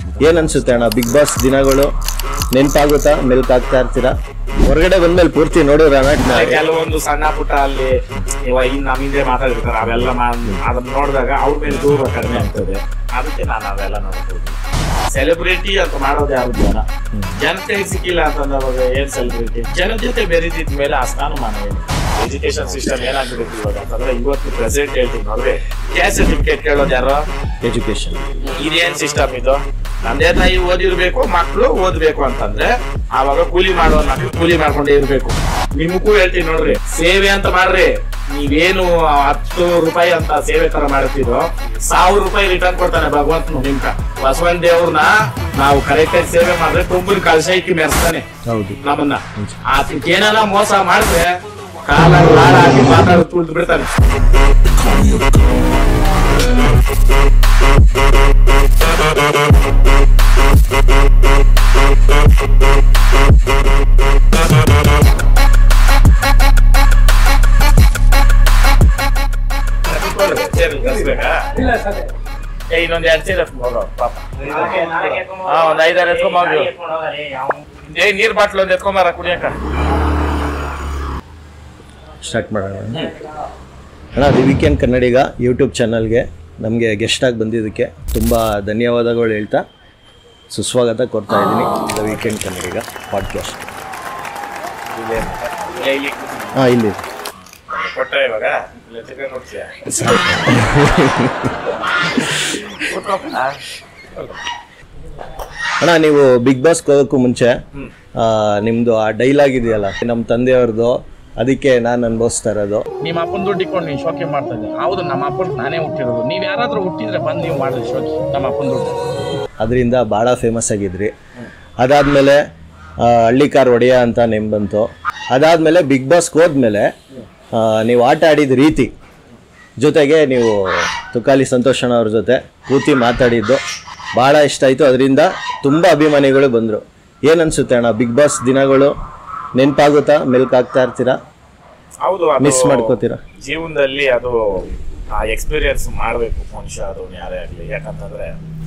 ಏನ್ ಅನ್ಸುತ್ತೆ ಅಣ್ಣ ಬಿಗ್ ಬಾಸ್ ದಿನಗಳು ನೆನ್ಪಾಗುತ್ತಾ ಮೆಲ್ಕಾಗ್ತಾ ಇರ್ತೀರಾ ಹೊರಗಡೆ ಬಂದ್ಮೇಲೆ ಪೂರ್ತಿ ನೋಡಿದ್ರಣ ಕೆಲವೊಂದು ಸಣ್ಣ ಪುಟ್ಟ ಅಲ್ಲಿ ಇವಾಗ ಇನ್ ನಮ್ಮ ಹಿಂದೆ ಮಾತಾಡಿರ್ತಾರೆ ಅವೆಲ್ಲ ಮಾ- ಅದನ್ನ ನೋಡಿದಾಗ ಅವ್ರ ಮೇಲೆ ದೂರ ಕಡಿಮೆ ಆಗ್ತದೆ ಅದಕ್ಕೆ ನಾನು ಅವೆಲ್ಲ ನೋಡ್ಬೋದು ಸೆಲೆಬ್ರಿಟಿ ಅಂತ ಮಾಡೋದು ಯಾರು ಜನ ಜನತೆಗೆ ಸಿಕ್ಕಿಲ್ಲ ಅಂತಂದಾಗ ಏನ್ ಸೆಲೆಬ್ರಿಟಿ ಜನ ಜೊತೆ ಬೆರೆದಿದ ಮೇಲೆ ಆ ಸ್ಥಾನಮಾನ ಏನು ಎಜುಕೇಶನ್ ಸಿಸ್ಟಮ್ ಏನಾಗ್ಬಿಡುತ್ತೆ ಇವಾಗ ಅಂತಂದ್ರೆ ಇವತ್ತು ಪ್ರೆಸೆಂಟ್ ಹೇಳ್ತೀನಿ ನೋಡ್ರಿ ಕ್ಯಾಸ್ಟ್ ಸರ್ಟಿಫಿಕೇಟ್ ಕೇಳೋದು ಯಾರು ಎಜುಕೇಶನ್ ಇದೇನ್ ಸಿಸ್ಟಮ್ ಇದು ತಂದೆ ತಾಯಿ ಓದಿರ್ಬೇಕು ಮಕ್ಕಳು ಓದ್ಬೇಕು ಅಂತಂದ್ರೆ ಆವಾಗ ಕೂಲಿ ಮಾಡೋ ಮಕ್ಳು ಕೂಲಿ ಮಾಡ್ಕೊಂಡೇ ಇರ್ಬೇಕು ನಿಮಗೂ ಹೇಳ್ತೀನಿ ನೋಡ್ರಿ ಸೇವೆ ಅಂತ ಮಾಡ್ರಿ ನೀವೇನು ಹತ್ತು ರೂಪಾಯಿ ಅಂತ ಸೇವೆ ತರ ಮಾಡ್ತಿರೋ ಸಾವಿರ ರೂಪಾಯಿ ರಿಟರ್ನ್ ಕೊಡ್ತಾನೆ ಭಗವಂತನು ನಿಮ್ಕ ಬಸವನ್ ದೇವ್ರನ್ನ ನಾವು ಕರೆಕ್ಟ್ ಆಗಿ ಸೇವೆ ಮಾಡಿದ್ರೆ ತುಂಬಿನ ಕಳಶ ಇಕ್ಕಿ ಮೆರೆಸ್ತಾನೆ ಹೌದು ನಮ್ಮನ್ನ ಆತಕ್ಕೆ ಏನಾರ ಮೋಸ ಮಾಡಿದ್ರೆ ಕಾಲ ಲಾಳ ಹಾಕಿ ಮಾತಾಡಿ ತುಳಿದು ಬಿಡ್ತಾನೆ ಏ, ಇನ್ನೊಂದ್ ಎರಡ್ ಚೀಲ ಹೋಗೋ ಪಾಪ ಹಾ ಒಂದ್ ಐದಾರು ಎತ್ಕೊಂಡ್ ಏ ನೀರ್ ಬಾಟ್ಲ್ ಒಂದ್ ಎತ್ಕೊಂಬಾರ ಕುಡಿಯಕ ಸ್ಟಾರ್ಟ್ ಮಾಡೋಣ ಅಣ್ಣ ದಿ ವೀಕೆಂಡ್ ಕನ್ನಡಿಗ ಯೂಟ್ಯೂಬ್ ಚಾನಲ್ಗೆ ನಮಗೆ ಗೆಸ್ಟಾಗಿ ಬಂದಿದ್ದಕ್ಕೆ ತುಂಬ ಧನ್ಯವಾದಗಳು ಹೇಳ್ತಾ ಸುಸ್ವಾಗತ ಕೊಡ್ತಾ ಇದ್ದೀನಿ ದ ವೀಕೆಂಡ್ ಕನ್ನಡಿಗ ಪಾಡ್ಕಾಸ್ಟ್ ಏ, ಇಲ್ಲಿ ಹಾಂ ಇಲ್ಲಿ ಕೊಟ್ಟ ಇವಾಗ ಇಲ್ಲ ಚಿಕನ್ ಕೊಡ್ತೀಯ ಅಣ್ಣ ನೀವು ಬಿಗ್ ಬಾಸ್ಗೆ ಹೋಗೋಕ್ಕೂ ಮುಂಚೆ ಆ, ನಿಮ್ದು ಆ ಡೈಲಾಗ್ ಇದೆಯಲ್ಲ ನಮ್ಮ ತಂದೆಯವ್ರದ್ದು ಅದಕ್ಕೆ ನಾನು ಅನುಭವಿಸ್ತಾ ಇರೋದು ನಿಮ್ಮ ಅಪ್ಪನ ದುಡ್ಡು ಇಟ್ಕೊಂಡು ನೀವು ಶೋಕಿ ಮಾಡ್ತಾ ಇದ್ದೆ ಹೌದು ನಮ್ಮ ಅಪ್ಪನ ನಾನೇ ಹುಟ್ಟಿರೋದು ನೀವು ಯಾರಾದ್ರೂ ಹುಟ್ಟಿದ್ರೆ ಬಂದು ನೀವು ಮಾಡಿದ್ರಿ ಶೋಕಿ ನಮ್ಮ ಅಪ್ಪನ ದುಡ್ಡು ಅದರಿಂದ ಭಾಳ ಫೇಮಸ್ ಆಗಿದ್ರಿ ಅದಾದಮೇಲೆ ಹಳ್ಳಿಕಾರ್ ಒಡೆಯ ಅಂತ ನೇಮ್ ಬಂತು ಅದಾದಮೇಲೆ ಬಿಗ್ ಬಾಸ್ಗೆ ಹೋದ್ಮೇಲೆ ಆ, ನೀವು ಆಟ ಆಡಿದ ರೀತಿ ಜೊತೆಗೆ ನೀವು ತುಕಾಲಿ ಸಂತೋಷಣ್ಣ ಅವ್ರ ಜೊತೆ ಕೂತಿ ಮಾತಾಡಿದ್ದು ಭಾಳ ಇಷ್ಟ ಆಯಿತು ಅದರಿಂದ ತುಂಬ ಅಭಿಮಾನಿಗಳು ಬಂದರು ಏನು ಅನಿಸುತ್ತೆ ಅಣ್ಣ ಬಿಗ್ ಬಾಸ್ ದಿನಗಳು ನೆನಪಾಗುತ್ತಾ ಮೆಲ್ಕಾಗ್ತಾ ಇರ್ತೀರಾ ಹೌದು ಅದು ಮಿಸ್ ಮಾಡ್ಕೋತೀರಾ ಜೀವನದಲ್ಲಿ ಅದು ಆ ಎಕ್ಸ್ಪೀರಿಯನ್ಸ್ ಮಾಡಬೇಕು ಮನುಷ್ಯ ಅದು ಯಾರೇ ಆಗಲಿ ಯಾಕಂತಂದ್ರೆ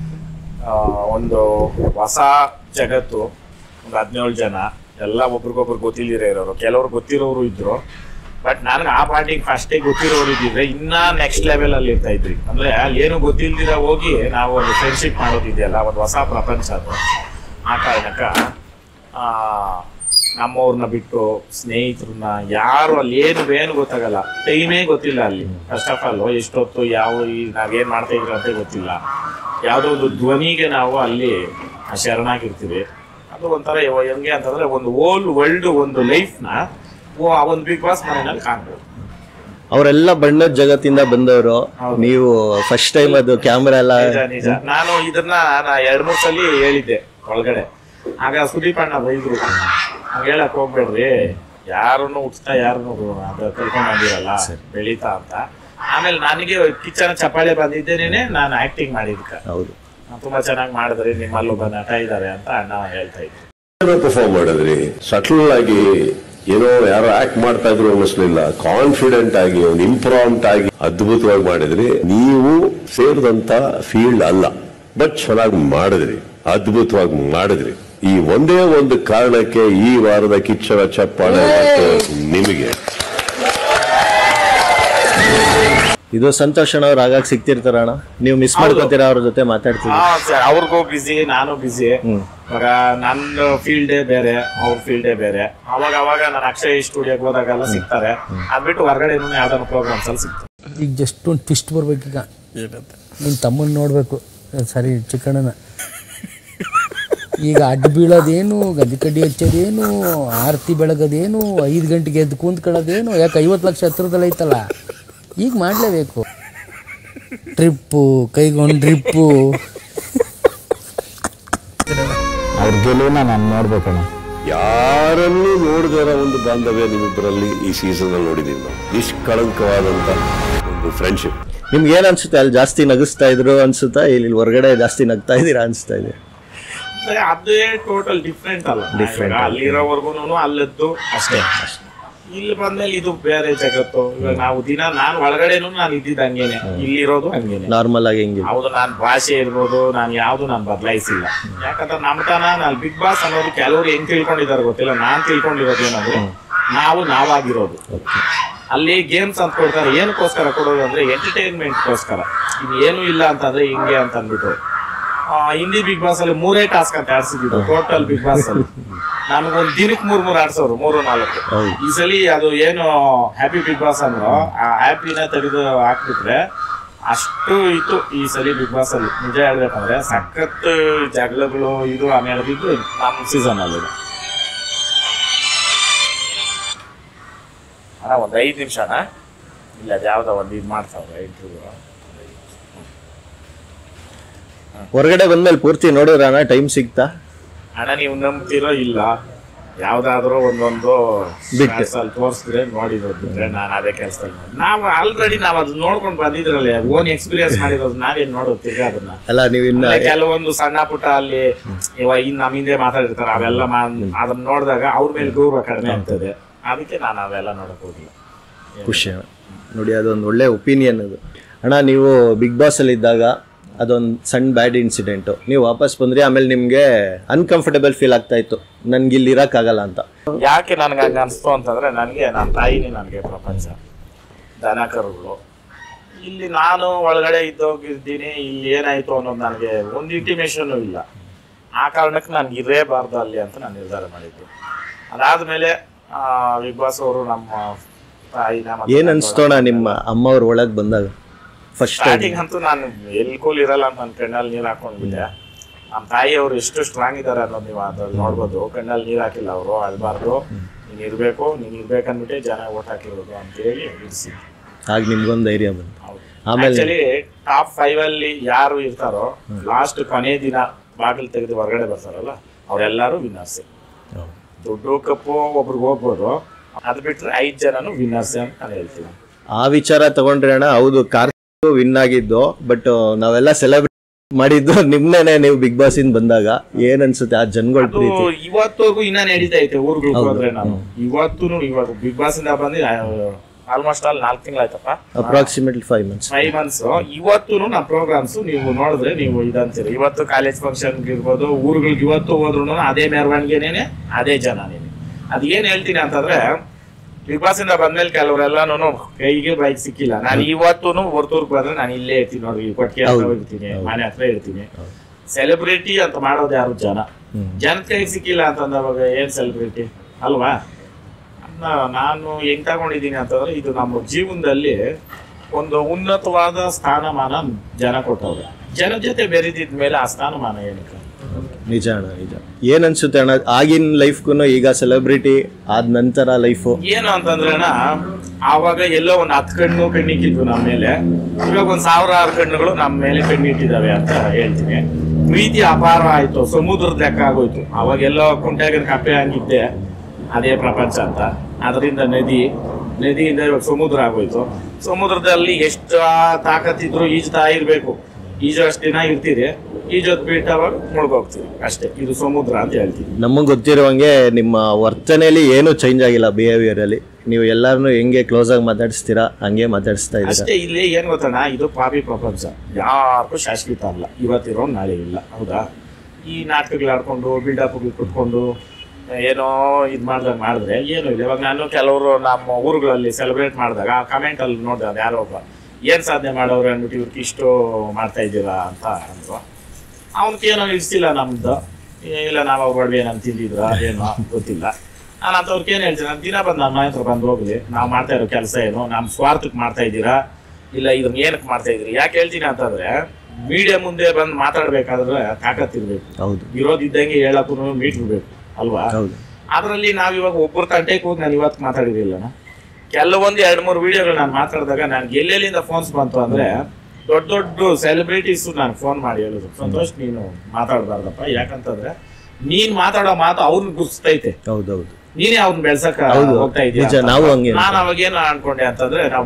ಆ, ಒಂದು ಹೊಸ ಜಗತ್ತು ಒಂದು ಹದಿನೇಳು ಜನ ಎಲ್ಲ ಒಬ್ರಿಗೊಬ್ರು ಗೊತ್ತಿಲ್ದಿರ ಇರೋರು ಕೆಲವರು ಗೊತ್ತಿರೋರು ಇದ್ರು ಬಟ್ ನನಗೆ ಆ ಪಾರ್ಟಿಗೆ ಫಸ್ಟೇ ಗೊತ್ತಿರೋರು ಇದ್ದಿದ್ರೆ ಇನ್ನ ನೆಕ್ಸ್ಟ್ ಲೆವೆಲ್ ಅಲ್ಲಿ ಇರ್ತಾ ಇದ್ರಿ ಅಂದ್ರೆ ಅಲ್ಲಿ ಏನು ಗೊತ್ತಿಲ್ದಿರ ಹೋಗಿ ನಾವು ಒಂದು ಫ್ರೆಂಡ್ಶಿಪ್ ಮಾಡೋದಿದೆಯಲ್ಲ ಒಂದು ಹೊಸ ಪ್ರಪಂಚ ಅದು ಆ ಕಾರಣಕ್ಕ ಆ, ನಮ್ಮವ್ರನ್ನ ಬಿಟ್ಟು ಸ್ನೇಹಿತರನ್ನ ಯಾರು ಅಲ್ಲಿ ಏನು ಏನು ಗೊತ್ತಾಗಲ್ಲ ಟೈಮೇ ಗೊತ್ತಿಲ್ಲ ಅಲ್ಲಿ ಫಸ್ಟ್ ಆಫ್ ಆಲ್ ಎಷ್ಟೊತ್ತು ಯಾವ ಈ ನಾವೇನ್ ಮಾಡ್ತಾ ಇದ್ರು ಅಂತ ಗೊತ್ತಿಲ್ಲ ಯಾವುದೋ ಒಂದು ಧ್ವನಿಗೆ ನಾವು ಅಲ್ಲಿ ಶರಣಾಗಿರ್ತೀವಿ ಅದು ಒಂಥರ ಯಾವ- ಹೆಂಗೆ ಅಂತಂದ್ರೆ ಒಂದು ಓಲ್ ವರ್ಲ್ಡ್ ಒಂದು ಲೈಫ್ನ ಆ ಒಂದು ಬಿಗ್ ಬಾಸ್ ಮನೆಯಲ್ಲಿ ಕಾಣ್ಬೋದು ಅವರೆಲ್ಲ ಬಣ್ಣದ ಜಗತ್ತಿಂದ ಬಂದವರು ನೀವು ಫಸ್ಟ್ ಟೈಮ್ ಅದು ಕ್ಯಾಮ್ರಾ ಎಲ್ಲ ನಿಜ ನಿಜ ನಾನು ಇದನ್ನ ನಾ ಎರಡ್ ಮೂರ್ ಸಲ ಹೇಳಿದ್ದೆ ಒಳಗಡೆ ಆಗ ಸುದೀಪ್ ಅಣ್ಣ ಬೈದ್ರು ಹಂಗ ಹೇಳಕ್ ಹೋಗ್ಬೇಡ್ರಿ ಯಾರನ್ನು ಹುಟ್ತಾ ಯಾರನ್ನು ಅದು ಕರ್ಕೊಂಡ್ ಬಂದಿರಲ್ಲ ಬೆಳೀತಾ ಅಂತ ಆಮೇಲೆ ನನಗೆ ಕಿಚ್ಚನ ಚಪ್ಪಾಳೆ ಬಂದಿದ್ದೇನೆ ನಾನು ಆಕ್ಟಿಂಗ್ ಮಾಡಿದ್ಕ ಹೌದು ತುಂಬಾ ಚೆನ್ನಾಗಿ ಮಾಡಿದ್ರಿ ನಿಮ್ಮಲ್ಲೊಬ್ಬ ನಟ ಇದ್ದಾರೆ ಅಂತ ಅಣ್ಣ ಹೇಳ್ತಾ ಇದ್ರು ಪರ್ಫಾರ್ಮ್ ಮಾಡಿದ್ರಿ ಸಟಲ್ ಆಗಿ ಏನೋ ಯಾರೋ ಆಕ್ಟ್ ಮಾಡ್ತಾ ಇದ್ರು ಅನ್ನಿಸ್ಲಿಲ್ಲ ಕಾನ್ಫಿಡೆಂಟ್ ಆಗಿ ಒಂದು ಇಂಪ್ರಾಂಟ್ ಆಗಿ ಅದ್ಭುತವಾಗಿ ಮಾಡಿದ್ರಿ ನೀವು ಸೇರಿದಂತ ಫೀಲ್ಡ್ ಅಲ್ಲ ಬಟ್ ಚೆನ್ನಾಗಿ ಮಾಡಿದ್ರಿ ಅದ್ಭುತವಾಗಿ ಮಾಡಿದ್ರಿ ಈ ಒಂದೇ ಒಂದು ಕಾರಣಕ್ಕೆ ಈ ವಾರದ ಕಿಚ್ಚನ ಚಪ್ಪಾಳೆ ಮತ್ತು ನಿಮಗೆ ಇದು ಸಂತೋಷ್ ಅವ್ರು ಆಗಾಗ ಸಿಗ್ತಿರ್ತಾರ ಅಣ್ಣ ನೀವು ಮಿಸ್ ಮಾಡ್ಕೋತೀರಾ ಅವ್ರ ಜೊತೆ ಮಾತಾಡ್ತೀವಿ ಹಾ ಸರ್ ಅವ್ರಿಗೂ ಬಿಸಿ ನಾನು ಬಿಸಿ ಇವಾಗ ನನ್ನ ಫೀಲ್ಡೇ ಬೇರೆ ಅವ್ರ ಫೀಲ್ಡೇ ಬೇರೆ ಅವಾಗ ಅವಾಗ ನಾನು ಅಕ್ಷಯ್ ಸ್ಟುಡಿಯೋಗೆ ಹೋದಾಗೆಲ್ಲ ಸಿಗ್ತಾರೆ ಅದ್ಬಿಟ್ಟು ಹೊರಗಡೆ ಯಾವ್ದಾದ್ರು ಪ್ರೋಗ್ರಾಮ್ಸ್ ಅಲ್ಲಿ ಸಿಗ್ತಾರೆ ಈಗ ಜಸ್ಟ್ ಒಂದು ಟ್ವಿಸ್ಟ್ ಬರ್ಬೇಕೀಗ ನಿಮ್ಮ ತಮ್ಮನ ನೋಡಬೇಕು ಸರಿ ಚಿಕ್ಕಣ್ಣನ ಈಗ ಅಡ್ಡ ಬೀಳೋದೇನು ಗದ್ದೆ ಕಡ್ಡಿ ಹಚ್ಚೋದೇನು ಆರತಿ ಬೆಳಗೋದೇನು ಐದು ಗಂಟೆಗೆ ಎದ್ದು ಕುಂತ್ಕೊಳ್ಳೋದೇನು ಯಾಕೆ ಐವತ್ತು ಲಕ್ಷ ಹತ್ರದಲ್ಲಿ ಐತಲ್ಲ ಈಗ ಮಾಡಲೇಬೇಕು ಟ್ರಿಪ್ಪು ಕೈಗೊಂಡು ಟ್ರಿಪ್ಪು ಅವ್ರ ಗೆಲುವನ್ನ ನಾನು ನೋಡ್ಬೇಕಣ್ಣ ಯಾರನ್ನೂ ನೋಡಿದರ ಒಂದು ಬಾಂಧವ್ಯ ನಿಮ್ಮಿಬ್ಬರಲ್ಲಿ ಈ ಸೀಸನ್ ಅಲ್ಲಿ ನೋಡಿದೀವಿ ನಾವು ನಿಷ್ಕಳಂಕವಾದಂತ ಒಂದು ಫ್ರೆಂಡ್ಶಿಪ್ ನಿಮ್ಗೆ ಏನ್ ಅನ್ಸುತ್ತೆ ಅಲ್ಲಿ ಜಾಸ್ತಿ ನಗಿಸ್ತಾ ಇದ್ರು ಅನ್ಸುತ್ತಾ ಇಲ್ಲಿ ಹೊರಗಡೆ ಜಾಸ್ತಿ ನಗ್ತಾ ಇದೀರಾ ಅನ್ಸ್ತಾ ಇದೆ ಅಂದ್ರೆ ಅದೇ ಟೋಟಲ್ ಡಿಫ್ರೆಂಟ್ ಅಲ್ಲ Different ಇವಾಗ ಅಲ್ಲಿರೋವರ್ಗು ಅಲ್ಲದ್ದು ಅಷ್ಟೇ ಇಲ್ಲಿ ಬಂದ್ಮೇಲೆ ಇದು ಬೇರೆ ಜಗತ್ತು ಇವಾಗ ನಾವು ದಿನ ನಾನು ಒಳಗಡೆನು ನಾನು ಇದ್ದಿದ್ದು ಹಂಗೇನೆ ಇಲ್ಲಿರೋದು ಹಂಗೇನೆ ನಾರ್ಮಲ್ ಆಗಿ ಹೆಂಗಿದೆ ಹೌದು ನಾನು ಭಾಷೆ ಇರ್ಬೋದು ನಾನು ಯಾವ್ದು ನಾನು ಬದಲಾಯಿಸಿಲ್ಲ ಯಾಕಂದ್ರೆ ನಮ್ತನ ನಾನು ಬಿಗ್ ಬಾಸ್ ಅನ್ನೋದು ಕೆಲವರು ಹೆಂಗ್ ತಿಳ್ಕೊಂಡಿದ್ದಾರೆ ಗೊತ್ತಿಲ್ಲ ನಾನ್ ತಿಳ್ಕೊಂಡಿರೋದು ಏನಂದ್ರೆ ನಾವು ನಾವಾಗಿರೋದು ಅಲ್ಲಿ ಗೇಮ್ಸ್ ಅಂತ ಕೊಡ್ತಾರೆ ಏನಕ್ಕೋಸ್ಕರ ಕೊಡೋದು ಅಂದ್ರೆ ಎಂಟರ್ಟೈನ್ಮೆಂಟ್ಗೋಸ್ಕರ ಇದು ಏನು ಇಲ್ಲ ಅಂತಂದ್ರೆ ಹಿಂಗೆ ಅಂತ ಅಂದ್ಬಿಟ್ಟು ಆ, ಹಿಂದಿ ಬಿಗ್ ಬಾಸ್ ಅಲ್ಲಿ ಮೂರೇ ಟಾಸ್ಕ್ ಅಂತ ಆಡ್ಸಿದ್ರು ಟೋಟಲ್ ಬಿಗ್ ಬಾಸ್ ಅಲ್ಲಿ ನಮಗೊಂದ್ ದಿನಕ್ಕೆ ಮೂರ್ ಮೂರ್ ಆಡ್ಸೋರು ಮೂರು ನಾಲ್ಕು ಈ ಸಲಿ ಅದು ಏನು ಹ್ಯಾಪಿ ಬಿಗ್ ಬಾಸ್ ಅಂದ್ರು ಆ ಹ್ಯಾಪಿನ ತೆಗೆದು ಹಾಕ್ಬಿಟ್ರೆ ಅಷ್ಟು ಇತ್ತು ಈ ಸಲಿ ಬಿಗ್ ಬಾಸ್ ಅಲ್ಲಿ ನಿಜ ಹೇಳ್ಬೇಕಂದ್ರೆ ಸಖತ್ ಜಗಳಗಳು ಇದು ಆಮೇಲೆ ಬಿದ್ದು ನಮ್ಮ ಸೀಸನ್ ಅಲ್ಲಿ ಇದು. ಅಣ್ಣ ಒಂದ್ ಐದ್ ನಿಮಿಷ ಅಣ್ಣ ಇಲ್ಲ ಅದು ಯಾವ್ದೋ ಒಂದು ಇದು ಮಾಡ್ತಾವ್ರೆ ಇಂಟರ್ವ್ಯೂ ಹೊರಗಡೆ ಬಂದ್ಮೇಲೆ ಪೂರ್ತಿ ನೋಡಿದ್ರಣ ಟೈಮ್ ಸಿಗ್ತಾ ಅಣ್ಣ ನೀವು ನಂಬ್ತಿರೋ ಇಲ್ಲ ಯಾವ್ದಾದ್ರು ಒಂದೊಂದು ಬಿಟ್ಟು. ಅಲ್ಲಿ ತೋರಿಸಿದ್ರೆ ನೋಡಿರೋದು ಬಿಟ್ರೆ ನಾನು ಅದೇ ಕೆಲಸದಲ್ಲಿ ನಾವು ಆಲ್ರೆಡಿ ನಾವು ಅದು ನೋಡ್ಕೊಂಡು ಬಂದಿದ್ರಲ್ಲ ಓನ್ ಎಕ್ಸ್ಪೀರಿಯನ್ಸ್ ಮಾಡಿರೋದು ನಾವೇನ್ ನೋಡೋದು ತಿರ್ಗಾ ಅದನ್ನ ಅಲ್ಲ ನೀವು ಇನ್ನ ಆಮೇಲೆ ಕೆಲವೊಂದು ಸಣ್ಣ ಪುಟ್ಟ ಅಲ್ಲಿ ಇವಾಗ ಇನ್ ನಮ್ಮ ಹಿಂದೆ ಮಾತಾಡಿರ್ತಾರೆ ಅವೆಲ್ಲ ಮಾ- ಅದನ್ನ ನೋಡಿದಾಗ ಅವ್ರ ಮೇಲೆ ಗೌರವ ಕಡಿಮೆ ಆಗ್ತದೆ ಅದಕ್ಕೆ ನಾನು ಅವೆಲ್ಲ ನೋಡಕ್ ಹೋಗಿಲ್ಲ ಖುಷಿ ಅಣ್ಣ ನೋಡಿ ಅದೊಂದು ಒಳ್ಳೆ ಒಪಿನಿಯನ್ ಅದು ಅಣ್ಣ ನೀವು ಬಿಗ್ ಬಾಸಲ್ಲಿ ಇದ್ದಾಗ ಅದೊಂದು ಸಣ್ಣ ಬ್ಯಾಡ್ ಇನ್ಸಿಡೆಂಟು ನೀವು ವಾಪಸ್ ಬಂದ್ರಿ ಆಮೇಲೆ ನಿಮಗೆ ಅನ್ಕಂಫರ್ಟೇಬಲ್ ಫೀಲ್ ಆಗ್ತಾ ಇತ್ತು ನನ್ಗೆ ಇಲ್ಲಿ ಇರೋಕ್ಕಾಗಲ್ಲ ಅಂತ ಯಾಕೆ ನನ್ಗೆ ಹಂಗ ಅನ್ಸ್ತು ಅಂತಂದ್ರೆ ನನಗೆ ನನ್ನ ತಾಯಿನೇ ನನಗೆ ಪ್ರಪಂಚ ದನ ಕರುಗಳು ಇಲ್ಲಿ ನಾನು ಒಳಗಡೆ ಇದ್ದೋಗಿದ್ದೀನಿ ಇಲ್ಲಿ ಏನಾಯ್ತು ಅನ್ನೋದು ನನಗೆ ಒಂದು ಇಂಟಿಮೇಷನ್ ಇಲ್ಲ ಆ ಕಾರಣಕ್ಕೆ ನಾನು ಇರಲೇಬಾರ್ದು ಅಲ್ಲಿ ಅಂತ ನಾನು ನಿರ್ಧಾರ ಮಾಡಿದ್ದು ಅದಾದ್ಮೇಲೆ ಬಿಗ್ ಬಾಸ್ ಅವರು ನಮ್ಮ ತಾಯಿನ ಮತ್ತೆ ಏನ್ ಅನ್ಸ್ತೋಣ ನಿಮ್ಮ ಅಮ್ಮವ್ರ ಒಳಗೆ ಬಂದಾಗ ಫಸ್ಟ್ ಸ್ಟಾರ್ಟಿಂಗ್ ಅಂತೂ ನಾನು ಎಲ್ಲಿ ಕೂಲ್ ಇರಲ್ಲ ಅಂತ ನನ್ನ ಕಣ್ಣಲ್ಲಿ ನೀರು ಹಾಕೊಂಡ್ಬಿಟ್ಟೆ ನಮ್ಮ ತಾಯಿ ಅವರು ಎಷ್ಟು ಸ್ಟ್ರಾಂಗ್ ಇದ್ದಾರೆ ಅನ್ನೋದು ನೀವು ಅದ್ರಲ್ಲಿ ನೋಡ್ಬೋದು ಕಣ್ಣಲ್ಲಿ ನೀರು ಹಾಕಿಲ್ಲ ಅವರು ಅಳ್ಬಾರ್ದು ನೀನು ಇರಬೇಕು ನೀನು ಇರ್ಬೇಕಂದ್ಬಿಟ್ಟೆ ಜನ ಓಟ್ ಹಾಕಿರೋದು ಅಂತೇಳಿ ಇರಿಸಿ ಆಗ ನಿಮ್ಗೊಂದು ಧೈರ್ಯ ಬಂತು ಆಮೇಲೆ ಆಕ್ಚುಲಿ ಟಾಪ್ ಫೈವ್ ಅಲ್ಲಿ ಯಾರು ಇರ್ತಾರೋ ಲಾಸ್ಟ್ ಕೊನೆ ದಿನ ಬಾಗಿಲು ತೆಗೆದು ಹೊರಗಡೆ ಬರ್ತಾರಲ್ಲ ಅವರೆಲ್ಲರೂ ವಿನ್ನರ್ಸ್ ದುಡ್ಡು ಕಪ್ಪು ಒಬ್ರಿಗೆ ಹೋಗ್ಬೋದು ಅದು ಬಿಟ್ರೆ ಐದು ಜನನು ವಿನ್ನರ್ಸ್ ಅಂತ ನಾನು ಹೇಳ್ತೀನಿ ಆ ವಿಚಾರ ತಗೊಂಡ್ರೆ ಅಣ್ಣ ಹೌದು ಕಾರ್ತಿಕ್ ವಿನ್ ಆಗಿದ್ದು ಬಟ್ ನಾವೆಲ್ಲ ಸೆಲೆಬ್ರೇಟ್ ಮಾಡಿದ್ದು ನಿಮ್ನೇನೆ ನೀವು ಬಿಗ್ ಬಾಸ್ ಇಂದ ಬಂದಾಗ ಏನ್ ಅನ್ಸುತ್ತೆ ಆ ಜನಗಳ ಅದು ಪ್ರೀತಿ ಇವತ್ತವರೆಗೂ ಇನ್ನ ನಡೀತಾ ಐತೆ ಊರ್ಗಳಿಗೆ ಹೋದ್ರೆ ನಾನು ಇವತ್ತು ಇವಾಗ ಬಿಗ್ ಬಾಸ್ ಇಂದ ಬಂದು ಆಲ್ಮೋಸ್ಟ್ ಆಲ್ ನಾಲ್ಕು ತಿಂಗಳಾಯ್ತಪ್ಪ approximately five months five months ಇವತ್ತು ನಮ್ಮ ಪ್ರೋಗ್ರಾಮ್ಸ್ ನೀವು ನೋಡಿದ್ರೆ ನೀವು ಇದಂತೀರಿ ಇವತ್ತು ಕಾಲೇಜ್ ಫಂಕ್ಷನ್ ಇರ್ಬೋದು ಊರುಗಳಿಗೆ ಇವತ್ತು ಹೋದ್ರು ಅದೇ ಮೆರವಣಿಗೆನೇನೆ ಅದೇ ಜನನೇನೆ ಅದ್ ಏನ್ ಹೇಳ್ತೀನಿ ಅಂತಂದ್ರೆ ಬಿಗ್ ಬಾಸ್ ಇಂದ ಬಂದ್ಮೇಲೆ ಕೆಲವರೆಲ್ಲಾನು ಕೈಗೆ ಬೈಕ್ ಸಿಕ್ಕಿಲ್ಲ ನಾನು ಇವತ್ತು ಹೊರ್ತೂರ್ಗ್ ಬಂದ್ರೆ ನಾನು ಇಲ್ಲೇ ಇರ್ತೀನಿ ನೋಡಿ ಕೊಟ್ಟಿಗೆ ಹತ್ರ ಇರ್ತೀನಿ ಮನೆ ಹತ್ರ ಇರ್ತೀನಿ ಸೆಲೆಬ್ರಿಟಿ ಅಂತ ಮಾಡೋದು ಯಾರು ಜನ ಜನ ಕೈಗೆ ಸಿಕ್ಕಿಲ್ಲ ಅಂತಂದವಾಗ ಏನ್ ಸೆಲೆಬ್ರಿಟಿ ಅಲ್ವಾ ಅದ್ನ ನಾನು ಹೆಂಗ್ ತಗೊಂಡಿದ್ದೀನಿ ಅಂತಂದ್ರೆ ಇದು ನಮ್ಮ ಜೀವನದಲ್ಲಿ ಒಂದು ಉನ್ನತವಾದ ಸ್ಥಾನಮಾನ ಜನ ಕೊಟ್ಟವ್ರೆ ಜನ ಜೊತೆ ಬೆರೆದಿದ ಮೇಲೆ ಆ ಸ್ಥಾನಮಾನ ಏನಕ್ಕೆ ನಿಜ ಅಣ್ಣ ನಿಜ ಏನ್ ಅನ್ಸುತ್ತೆ ಅಣ್ಣ ಆಗಿನ ಲೈಫ್ಗೂ ಈಗ ಸೆಲೆಬ್ರಿಟಿ ಆದ ನಂತರ ಲೈಫು ಏನು ಅಂತಂದ್ರೆ ಅಣ್ಣ ಆವಾಗ ಎಲ್ಲೋ ಒಂದ್ ಹತ್ತು ಕಣ್ಣು ಕಣ್ಣಿಕ್ಕಿದ್ವು ನಮ್ಮ ಮೇಲೆ ಇವಾಗ ಒಂದ್ ಸಾವಿರಾರು ಕಣ್ಣುಗಳು ನಮ್ಮ ಮೇಲೆ ಕಣ್ಣಿಟ್ಟಿದ್ದಾವೆ ಅಂತ ಹೇಳ್ತೀನಿ ಪ್ರೀತಿ ಅಪಾರ ಆಯ್ತು ಸಮುದ್ರದ ಲೆಕ್ಕ ಆಗೋಯ್ತು ಅವಾಗೆಲ್ಲೋ ಕುಂಟಾಗಿನ ಕಪ್ಪೆ ಹಂಗಿದ್ದೆ ಅದೇ ಪ್ರಪಂಚ ಅಂತ ಅದರಿಂದ ನದಿ ನದಿಯಿಂದ ಇವಾಗ ಸಮುದ್ರ ಆಗೋಯ್ತು ಸಮುದ್ರದಲ್ಲಿ ಎಷ್ಟು ತಾಕತ್ತಿದ್ರು ಈಜ್ತಾ ಇರ್ಬೇಕು ಈಜು ಅಷ್ಟು ದಿನ ಇರ್ತೀರಿ ಈಜೋದ್ ಬಿಟ್ಟವಾಗ ಮುಳುಗೋಗ್ತೀವಿ ಅಷ್ಟೇ ಇದು ಸಮುದ್ರ ಅಂತ ಹೇಳ್ತೀವಿ ನಮಗೆ ಗೊತ್ತಿರುವಂಗೆ ನಿಮ್ಮ ವರ್ತನೆಯಲ್ಲಿ ಏನೂ ಚೇಂಜ್ ಆಗಿಲ್ಲ ಬಿಹೇವಿಯರ್ ಅಲ್ಲಿ ನೀವು ಎಲ್ಲಾರನು ಹೆಂಗೆ ಕ್ಲೋಸ್ ಆಗಿ ಮಾತಾಡಿಸ್ತೀರಾ ಹಂಗೆ ಮಾತಾಡಿಸ್ತಾ ಇದ್ದೀರಾ ಅಷ್ಟೇ ಇಲ್ಲಿ ಏನ್ ಗೊತ್ತಣ್ಣ ಇದು ಪಾಪಿ ಪ್ರಪಂಚ ಯಾರಿಗೂ ಶಾಶ್ವತ ಅಲ್ಲ ಇವತ್ತಿರೋ ನಾಳೆ ಇಲ್ಲ ಹೌದಾ ಈ ನಾಟಕಗಳು ಆಡ್ಕೊಂಡು ಬಿಲ್ಡಪ್ ಕುಟ್ಕೊಂಡು ಏನೋ ಇದ್ ಮಾಡ್ದಾಗ ಮಾಡಿದ್ರೆ ಏನು ಇಲ್ಲ ಇವಾಗ ನಾನು ಕೆಲವರು ನಮ್ಮ ಊರುಗಳಲ್ಲಿ ಸೆಲೆಬ್ರೇಟ್ ಮಾಡಿದಾಗ ಆ ಕಮೆಂಟ್ ಅಲ್ಲಿ ನೋಡಿದೆ ಅದು ಯಾರೋ ಒಬ್ಬ ಏನ್ ಸಾಧನೆ ಮಾಡೋರು ಅಂದ್ಬಿಟ್ಟು ಇವ್ರಿಗೆ ಇಷ್ಟು ಮಾಡ್ತಾ ಇದ್ದೀರಾ ಅಂತ ಅಂದ್ರು ಅವನ್ಗೆ ಏನೋ ಇಡ್ಸಿಲ್ಲ ನಮ್ದು ಇಲ್ಲ ನಾವು ಬಡವೆ ನಾನು ತಿಂದಿದ್ರ ಏನೋ ಗೊತ್ತಿಲ್ಲ ನಾನು ಅಂಥವ್ರಿಗೆ ಏನು ಹೇಳ್ತೀನಿ ನಾನು ದಿನ ಬಂದು ನಮ್ಮ ಮನೆ ಹತ್ರ ಬಂದು ಹೋಗ್ಲಿ ನಾವು ಮಾಡ್ತಾ ಇರೋ ಕೆಲಸ ಏನು ನಮ್ಮ ಸ್ವಾರ್ಥಕ್ಕೆ ಮಾಡ್ತಾ ಇದ್ದೀರಾ ಇಲ್ಲ ಇದನ್ನ ಏನಕ್ಕೆ ಮಾಡ್ತಾ ಇದ್ದೀರಿ ಯಾಕೆ ಹೇಳ್ತೀನಿ ಅಂತಂದ್ರೆ ಮೀಡಿಯಾ ಮುಂದೆ ಬಂದು ಮಾತಾಡ್ಬೇಕಾದ್ರೆ ತಾಕತ್ತಿರ್ಬೇಕು ಹೌದು ಇರೋದಿದ್ದಂಗೆ ಹೇಳಕ್ಕೂ ಮೀಟರ್ ಬೇಕು ಅಲ್ವಾ ಹೌದು ಅದರಲ್ಲಿ ನಾವು ಇವಾಗ ಒಬ್ಬರು ತಂಟೆಗೆ ಹೋಗಿ ನಾನು ಇವತ್ತು ಮಾತಾಡಿರಲಿಲ್ಲ ಕೆಲವೊಂದು ಎರಡು ಮೂರು ವಿಡಿಯೋಗಳು ನಾನು ಮಾತಾಡಿದಾಗ ನನ್ಗೆ ಎಲ್ಲೆಲ್ಲಿಂದ ಫೋನ್ಸ್ ಬಂತು ಅಂದ್ರೆ ದೊಡ್ಡ ದೊಡ್ಡ ಸೆಲೆಬ್ರಿಟೀಸ್ ನಾನು ಫೋನ್ ಮಾಡಿ ಹೇಳಿದ್ರು ಸಂತೋಷ್ ನೀನು ಮಾತಾಡಬಾರ್ದಪ್ಪ ಯಾಕಂತಂದ್ರೆ ನೀನ್ ಮಾತಾಡೋ ಮಾತು ಅವ್ರನ್ನ ಗುರ್ಸ್ತೈತೆ ಹೌದೌದು ನೀನೇ ಅವ್ರನ್ನ ಬೆಳ್ಸಕ್ ಹೌದು. ಹೋಗ್ತಾ ಇದೀಯ ನಿಜ, ನಾವು ಹಂಗೆ ನಾನು ಅವಾಗ ಏನು ಅನ್ಕೊಂಡೆ ಅಂತಂದ್ರೆ ನಾವು